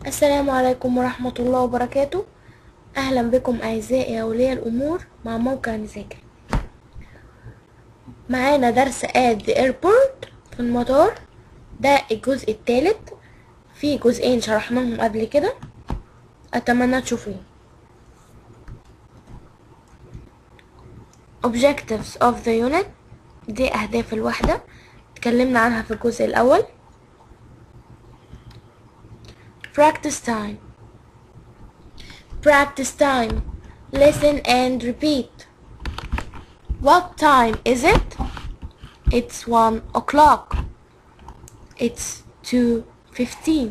السلام عليكم ورحمة الله وبركاته أهلا بكم أعزائي أولياء الأمور مع موقع نذاكر معانا درس at the airport في المطار ده الجزء الثالث في جزئين شرحناهم قبل كده أتمنى تشوفوه objectives of the unit دي أهداف الوحدة اتكلمنا عنها في الجزء الأول practice time practice time listen and repeat what time is it it's one o'clock it's two fifteen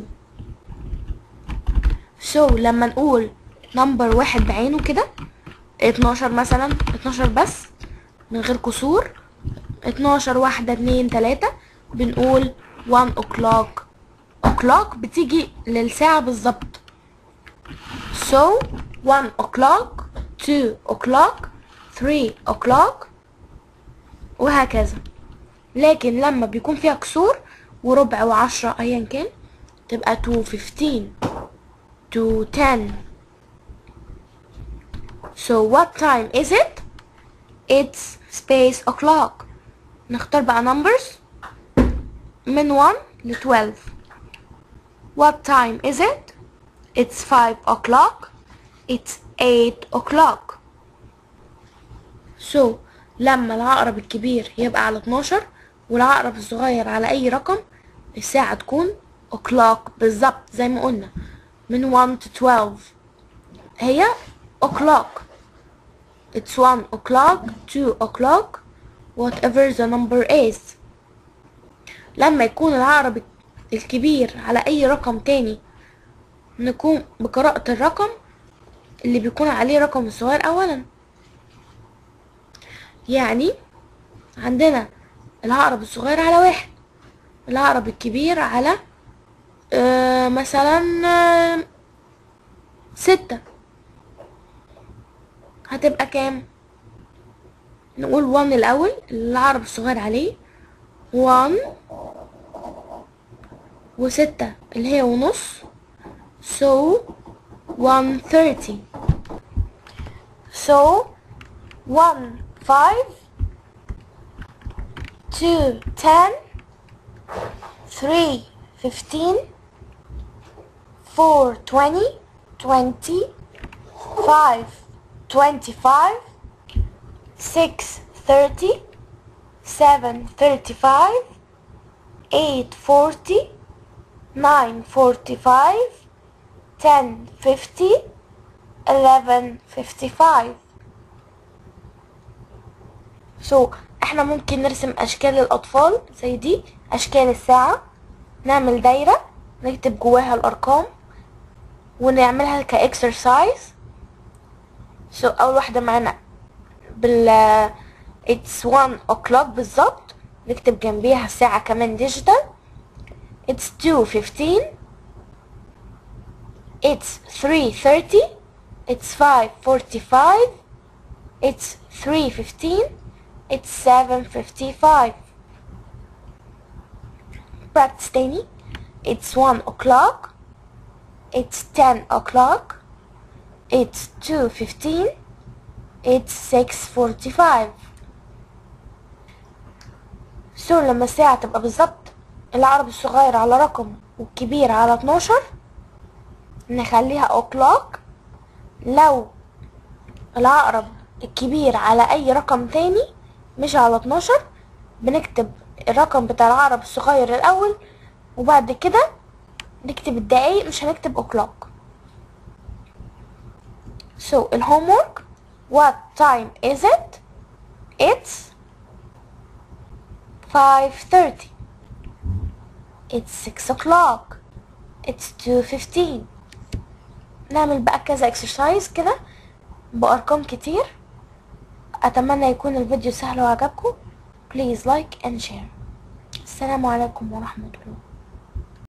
so لما نقول نمبر واحد بعينه كده اتناشر مثلا اتناشر بس من غير كسور اتناشر واحدة اتنين تلاتة بنقول one o'clock o'clock بتيجي للساعة بالظبط so one o'clock two o'clock three o'clock وهكذا لكن لما بيكون فيها كسور وربع وعشرة ايا كان تبقى two fifteen two ten so what time is it it's space o'clock نختار بقى numbers من 1 ل 12 What time is it? It's 5 o'clock. It's 8 o'clock. So لما العقرب الكبير يبقى على 12 والعقرب الصغير على أي رقم الساعة تكون o'clock بالظبط زي ما قلنا من 1 to 12 هي o'clock It's 1 o'clock 2 o'clock whatever the number is لما يكون العقرب الكبير على أي رقم تاني نكون بقراءة الرقم اللي بيكون عليه رقم الصغير أولا يعني عندنا العقرب الصغير على واحد العقرب الكبير على آه مثلا آه ستة هتبقى كام نقول 1 الأول العقرب الصغير عليه 1 وستة اللي هي ونص so 130 so 1 5 2 10 3 15 4 20 20 5 25 6 30 7 35 8 40 945 1050 1155 so احنا ممكن نرسم اشكال الاطفال زي دي اشكال الساعة نعمل دايرة نكتب جواها الارقام ونعملها كاكسرسايز so اول واحدة معانا بال it's one o'clock بالظبط نكتب جنبيها الساعة كمان ديجيتال It's 2.15. It's 3.30. It's 5.45. It's 3.15. It's 7.55. Practice تاني. It's 1 o'clock. It's 10 o'clock. It's 2.15. It's 6.45. So لما الساعة تبقى بالظبط العقرب الصغير على رقم والكبير على 12 نخليها o'clock لو العقرب الكبير على اي رقم تاني مش على 12 بنكتب الرقم بتاع العقرب الصغير الاول وبعد كده نكتب الدقايق مش هنكتب o'clock so الهومورك what time is it it's 5:30 It's 6 o'clock. It's 2.15. نعمل بقى كذا exercise كده بأرقام كتير أتمنى يكون الفيديو سهل وعجبكم please like and share السلام عليكم ورحمة الله